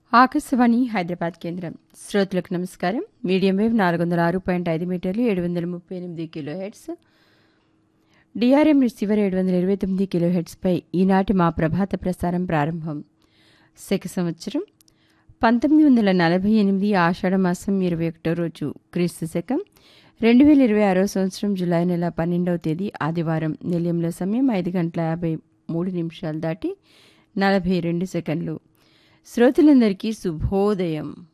ఆకాశవాణి హైదరాబాద్ కేంద్రం శ్రోతలకు నమస్కారం మీడియం వేవ్ నాలుగు వందల ఆరు పాయింట్ ఐదు మీటర్లు ఏడు వందల ముప్పై ఎనిమిది కిలో హెడ్స్ డిఆర్ఎం రిసీవర్ ఏడు వందల ఇరవై తొమ్మిది కిలో హెడ్స్పై ఈనాటి మా ప్రభాత ప్రసారం ప్రారంభం శక సంవత్సరం పంతొమ్మిది వందల నలభై ఎనిమిది ఆషాఢ మాసం ఇరవై ఒకటో రోజు క్రీస్తు శకం రెండు వేల ఇరవై ఆరో సంవత్సరం జులై నెల పన్నెండవ తేదీ ఆదివారం నిలయంలో సమయం ఐదు గంటల యాభై మూడు నిమిషాలు దాటి నలభై రెండు సెకండ్లు శ్రోతలందరికీ శుభోదయం